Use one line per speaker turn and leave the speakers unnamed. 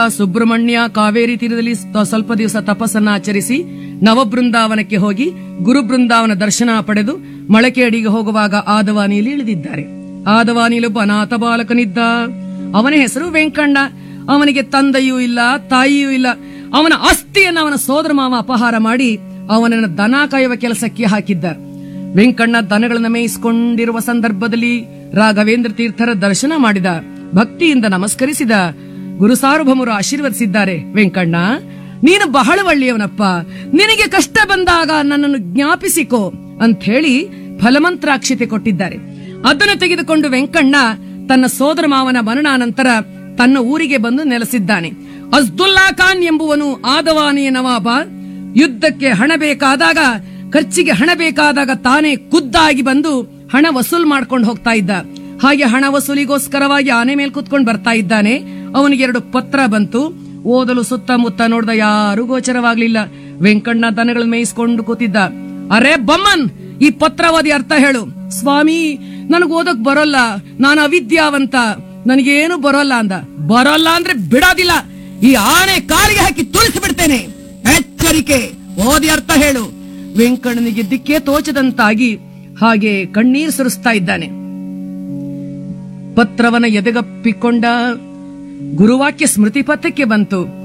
ಸುಬ್ರಹ್ಮಣ್ಯ ಕಾವೇರಿ ತೀರದಲ್ಲಿ ತ- ಸ್ವಲ್ಪ ದಿವಸ ತಪಸ್ಸನ್ನ ಆಚರಿಸಿ ನವಬೃಂದಾವನಕ್ಕೆ ಹೋಗಿ ಗುರು ಬೃಂದಾವನ ದರ್ಶನ ಪಡೆದು ಮೊಳಕೆಯಡಿಗೆ ಹೋಗುವಾಗ ಆದವಾನಿಯಲ್ಲಿ ಇಳಿದಿದ್ದಾರೆ ಆದವಾನಿಯಲ್ಲೊಬ್ಬ ಅನಾಥ ಬಾಲಕನಿದ್ದ ಅವನ ಹೆಸರು ವೆಂಕಣ್ಣ ಅವನಿಗೆ ತಂದೆಯೂ ಇಲ್ಲ ತಾಯಿಯೂ ಇಲ್ಲ ಅವನ ಆಸ್ತಿಯನ್ನು ಅವನ ಸೋದರ ಮಾವ ಅಪಹಾರ ಮಾಡಿ ಅವನನ್ನು ದನ ಕಾಯುವ ಕೆಲಸಕ್ಕೆ ಹಾಕಿದ್ದ ವೆಂಕಣ್ಣ ದನಗಳನ್ನ ಮೇಯಿಸಿಕೊಂಡಿರುವ ಸಂದರ್ಭದಲ್ಲಿ ರಾಘವೇಂದ್ರ ತೀರ್ಥರ ದರ್ಶನ ಮಾಡಿದ ಭಕ್ತಿಯಿಂದ ನಮಸ್ಕರಿಸಿದ ಗುರು ಸಾರ್ವಭೌಮರು ಆಶೀರ್ವದಿಸಿದ್ದಾರೆ ವೆಂಕಣ್ಣ ನೀನು ಬಹಳ ಒಳ್ಳೆಯವನಪ್ಪ ನಿನಗೆ ಕಷ್ಟ ಬಂದಾಗ ನನ್ನನ್ನು ಜ್ಞಾಪಿಸಿಕೋ ಅಂತ ಹೇಳಿ ಫಲಮಂತ್ರಾಕ್ಷತೆ ಕೊಟ್ಟಿದ್ದಾರೆ ಅದನ್ನು ತೆಗೆದುಕೊಂಡು ವೆಂಕಣ್ಣ ತನ್ನ ಸೋದರ ಮಾವನ ಮರಣಾನಂತರ ತನ್ನ ಊರಿಗೆ ಬಂದು ನೆಲೆಸಿದ್ದಾನೆ ಅಜ್ದುಲ್ಲಾ ಖಾನ್ ಎಂಬುವನು ಆದವಾನಿಯ ನವಾಬ ಯುದ್ಧಕ್ಕೆ ಹಣ ಬೇಕಾದಾಗ ಖರ್ಚಿಗೆ ಹಣ ಬೇಕಾದಾಗ ತಾನೇ ಖುದ್ದಾಗಿ ಬಂದು ಹಣ ವಸೂಲ್ ಮಾಡ್ಕೊಂಡು ಹೋಗ್ತಾ ಇದ್ದ ಹಾಗೆ ಹಣ ವಸೂಲಿಗೋಸ್ಕರವಾಗಿ ಆನೆ ಮೇಲೆ ಕುತ್ಕೊಂಡು ಬರ್ತಾ ಇದ್ದಾನೆ ಅವನಿಗೆ ಎರಡು ಪತ್ರ ಬಂತು ಓದಲು ಸುತ್ತಮುತ್ತ ನೋಡ್ದ ಯಾರು ಗೋಚರವಾಗ್ಲಿಲ್ಲ ವೆಂಕಣ್ಣ ದನಗಳ ಮೇಯಿಸ್ಕೊಂಡು ಕೂತಿದ್ದ ಅರೆ ಬಮ್ಮನ್ ಈ ಪತ್ರವಾದಿ ಅರ್ಥ ಹೇಳು ಸ್ವಾಮಿ ನನಗ್ ಓದಕ್ ಬರೋಲ್ಲ ನಾನು ಅವಿದ್ಯಾವಂತ ನನಗೇನು ಬರೋಲ್ಲ ಅಂದ ಬರೋಲ್ಲ ಅಂದ್ರೆ ಬಿಡೋದಿಲ್ಲ ಈ ಆನೆ ಕಾಲಿಗೆ ಹಾಕಿ ತುಳಿಸಿ ಬಿಡ್ತೇನೆ ಎಚ್ಚರಿಕೆ ಓದಿ ಅರ್ಥ ಹೇಳು ವೆಂಕಣ್ಣನಿಗೆ ದಿಕ್ಕೇ ತೋಚದಂತಾಗಿ ಹಾಗೆ ಕಣ್ಣೀರು ಸುರಿಸ್ತಾ ಇದ್ದಾನೆ ಪತ್ರವನ ಎದೆಗಪ್ಪಿಕೊಂಡ ಗುರುವಾಕ್ಯ ಸ್ಮೃತಿ ಪಥಕ್ಕೆ ಬಂತು